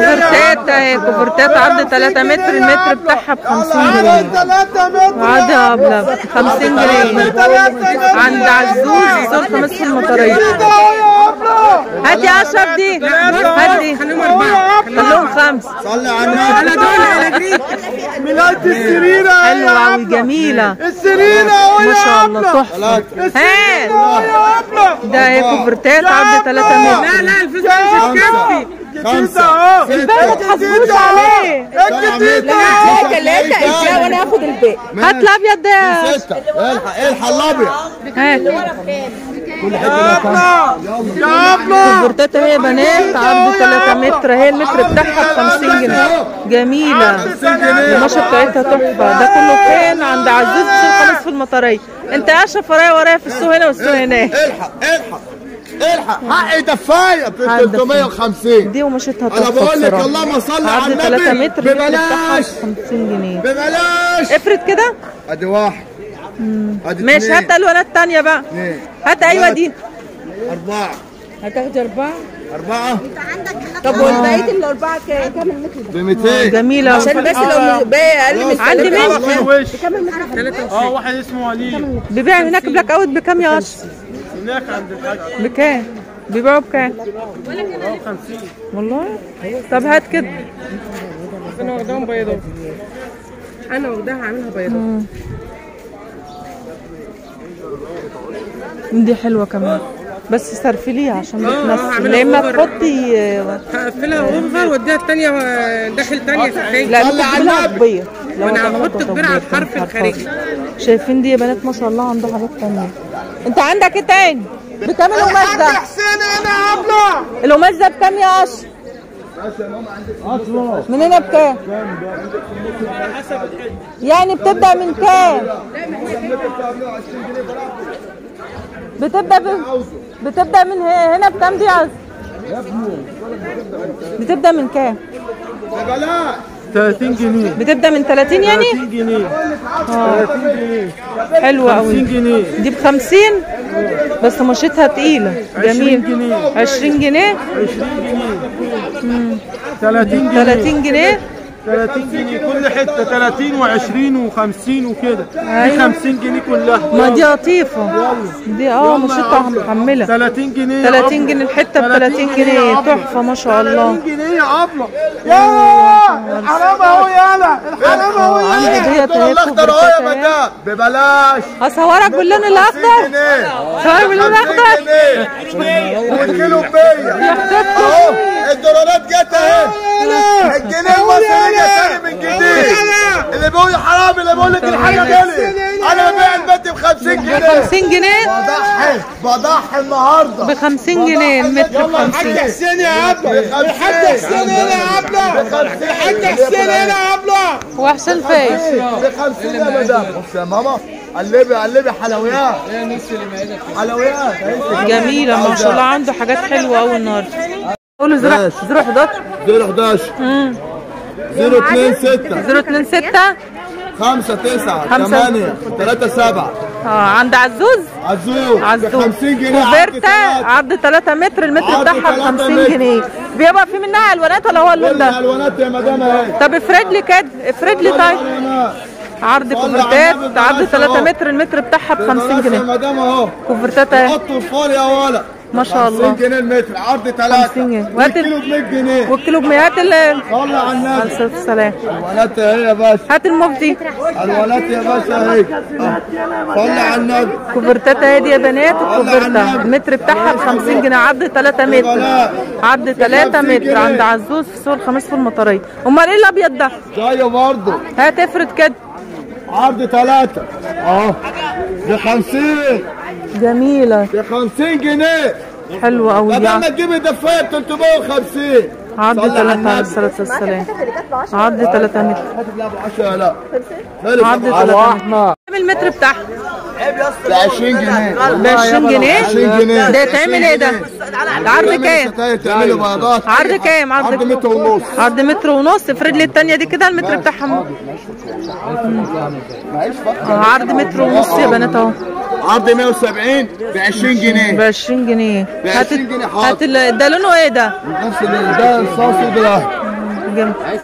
كوفرتات اهي كوفرتات عرض 3 متر المتر بتاعها ب 50 جنيه وعرض يا ابله ب 50 جنيه عند عزوز سوق خمس في المطريه هات يا اشرف دي هات دي خليهم اربعه خلوهم خمس صلي على النبي على دول على جريت ميلاد السريرة حلوه قوي جميله السريرة ما شاء الله تحفه هات ده اهي كوفرتات عرض 3 متر لا لا الفلوس مش هتكفي خمسة الباقي ما تحاسبوش عليه لا ثلاثة اشياء وانا هاخد الباقي هات الابيض ده ستة الحق الحق الابيض هات كل حتة لها كوفرتات اهي يا بنات عرض 3 متر اهي المتر بتاعها ب 50 جنيه جميله 50 جنيه القماشه بتاعتها تحفه ده كله فين عند عزوز السوق خلاص في المطريه انت يا اشرف ورايا ورايا في السوق هنا والسوق هناك الحق الحق الحق حقي دفاية ب حق 350 دي قماشتها انا تحفه بقول لك بصراحه اللهم صل على عرض 3 النبي متر المتر بتاعها ب ببلاش 50 جنيه ببلاش افرد كده ادي واحد ادي ماشي اتنين، هات الوانات تانية بقى اتنين هات ايوه دي أربعة هتاخدي أربعة أربعة طب والبقية الأربعة كام كام المتر ده؟ ب 200 جميله عشان بس لو باقي أقل من عندي الثلاثة. مين وش كام المتر؟ اه واحد اسمه وليد بيبيع هناك بلاك اوت بكام يا اشرف هناك عند الحاج بكام بيبيعوا بكام اه 50 والله طب هات كده انا واخداهم بيضاء انا واخداها عاملها بيضاء دي حلوه كمان بس سرفليها عشان اه، بتمثل هعملها يا اما أوفر. تحطي هقفلها اوفر واديها الثانيه داخل ثانيه سحريه لا ممكن تجيبها عربيه لو وانا هتعملها هحط كبير على بطبيعة، الحرف ما الخارجي. تعرفهاش. شايفين دي يا بنات ما شاء الله عندها حاجات تانية انت عندك ايه تاني بكام القماش ده حسين انا ابله القماش ده بكام يا اشرف من هنا بكام يعني بتبدا من كام بتبدا ب... بتبدا من ه- هنا بكام دي عز بتبدا من كام ببلاش 30 جنيه بتبدا من 30 يعني 30 جنيه 30 جنيه حلوه قوي 50 جنيه دي ب 50 بس قماشتها تقيله جميل جنيه. 20 جنيه 30 جنيه 30 جنيه 30 جنيه كل حته 30 و20 و50 وكده دي أيوة. 50 جنيه كلها ما دي لطيفه دي اه قماشتها محمله 30 جنيه 30 جنيه الحته ب 30 جنيه تحفه ما شاء الله 30 جنيه يا ابله يا الحرام اهو يالا الحرام اهو عندي يالا ديت الدور اهي الاخضر اهو يا كوبرتات اهي. مدام ببلاش هصورك باللون الاخضر جنيه صور باللون الاخضر جنيه والكيلو ب 100 اهو الدولارات جت اهي الجنيه المصري جه تاني من جديد اللي بيقول حرام اللي بيقول لك الحاجه غلي انا ببيع البنت ب 50 ب جنيه 50 جنيه بضحي بضحي النهارده ب 50 جنيه المتر ب 50 حسين يا ابله الحاج حسين هنا يا ابله الحاج حسين هنا يا ابله وحسين فايز ب 50 يا مدام بص يا ماما قلبي قلبي حلويات حلويات جميله ما شاء الله عنده حاجات حلوه قوي النهارده قولوا زرع ماشي. زرع 11 011 026 026 5 9 خمسة. 8 3 7 اه عند عزوز عزوز عزوز ب 50 جنيه عرض كوفيرتا ثلاثة. عرض 3 متر المتر عرض بتاعها ب 3 50 متر. جنيه بيبقى في منها الوانات ولا هو اللون كل ده؟ الالوانات يا مدام اهي طب افرد لي كده افرد لي طيب الوانات عرض صلي على كوفرتات النبي عرض ببلاش 3 أهو. متر المتر بتاعها ب 50 ببلاش يا جنيه مدام اهو كوفرتات اهي حطوا الفول يا ولا ما شاء الله 50 جنيه المتر عرض 3 50 جنيه. وهات ال- والكيلو ب 100 جنيه والكيلو ب 100 هات ال صلي على النبي عليه الصلاه والسلام الوانات اهي يا باشا هات المفتي الوانات يا باشا اهي آه. صلي على النبي كوفرتات اهي دي يا بنات الكوفرتا المتر بتاعها ب 50 جنيه عرض 3 متر عرض 3 متر عند عزوز في سوق الخميس في المطريه امال ايه الابيض ده؟ جايه برضه هات افرد كده عرض ثلاثة اه ب 50 جميله ب 50 جنيه حلوه قوي طب دي اما تجيبي دفايه ب 350 عرض صلي على 3 عليه النبي. الصلاه والسلام عرض 3 متر لا ب 10 لا عرض 3 متر كام المتر بتاعها؟ ب 20 جنيه ب 20 جنيه 20 جنيه ده تعمل ايه ده؟ ده عرض كام؟ تعملي بيضات عرض كام؟ عرض عرض متر ونص عرض متر ونص افرد لي الثانيه دي كده المتر بتاعها م- معيش فقط آه، عرض متر ونص يا بنات اهو عرض 170 ب 20 ب جنيه 20 جنيه ب هات 20 جنيه حاضر. هات ال- ده لونه ايه ده؟ نفس اللي ده الصوص ده جنب